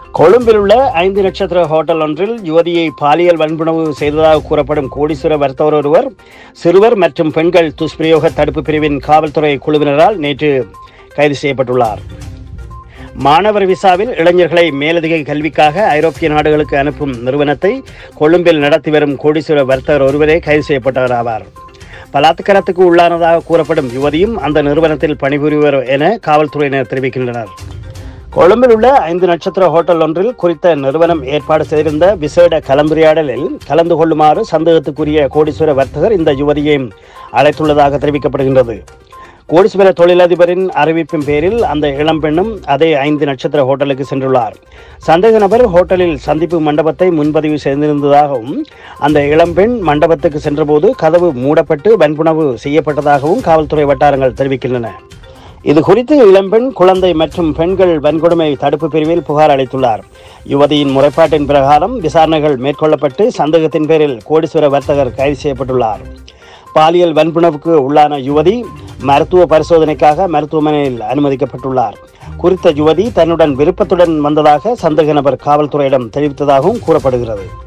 கொழும்பில் உள்ள ஐந்து நட்சத்திர ஹோட்டல் ஒன்றில் யுவதியை பாலியல் வன்புணர்வு செய்ததாக கூறப்படும் கோடீஸ்வர வர்த்தகர் ஒருவர் சிறுவர் மற்றும் பெண்கள் துஷ்பிரயோக தடுப்பு பிரிவின் காவல்துறை குழுவினரால் நேற்று கைது செய்யப்பட்டுள்ளார் மாணவர் விசாவில் இளைஞர்களை மேலதிக கல்விக்காக ஐரோப்பிய நாடுகளுக்கு அனுப்பும் நிறுவனத்தை கொழும்பில் நடத்தி வரும் கோடீஸ்வர வர்த்தகர் ஒருவரே கைது செய்யப்பட்டவர் ஆவார் பலாத்காரத்துக்கு உள்ளானதாக கூறப்படும் யுவதியும் அந்த நிறுவனத்தில் பணிபுரிவர் என காவல்துறையினர் தெரிவிக்கின்றனர் கொழும்பில் உள்ள ஐந்து நட்சத்திர ஹோட்டல் ஒன்றில் குறித்த நிறுவனம் ஏற்பாடு செய்திருந்த விசேட கலந்துரையாடலில் கலந்து கொள்ளுமாறு சந்தேகத்துக்குரிய கோடீஸ்வர வர்த்தகர் இந்த யுவதியை அழைத்துள்ளதாக தெரிவிக்கப்படுகின்றது கோடீஸ்வர தொழிலதிபரின் அறிவிப்பின் பேரில் அந்த இளம்பெண்ணும் அதே ஐந்து நட்சத்திர ஹோட்டலுக்கு சென்றுள்ளார் சந்தேக நபர் ஹோட்டலில் சந்திப்பு மண்டபத்தை முன்பதிவு செய்திருந்ததாகவும் அந்த இளம்பெண் மண்டபத்துக்கு சென்றபோது கதவு மூடப்பட்டு வன்புணர்வு செய்யப்பட்டதாகவும் காவல்துறை வட்டாரங்கள் தெரிவிக்கின்றன இது குறித்து இளம்பெண் குழந்தை மற்றும் பெண்கள் வன்கொடுமை தடுப்பு பிரிவில் புகார் அளித்துள்ளார் யுவதியின் முறைப்பாட்டின் பிரகாரம் விசாரணைகள் மேற்கொள்ளப்பட்டு சந்தேகத்தின் பேரில் கோடீஸ்வர வர்த்தகர் கைது செய்யப்பட்டுள்ளார் பாலியல் வன்புணர்வுக்கு உள்ளான யுவதி மருத்துவ பரிசோதனைக்காக மருத்துவமனையில் அனுமதிக்கப்பட்டுள்ளார் குறித்த யுவதி தன்னுடன் விருப்பத்துடன் வந்ததாக சந்தேக நபர் காவல்துறையிடம் தெரிவித்ததாகவும் கூறப்படுகிறது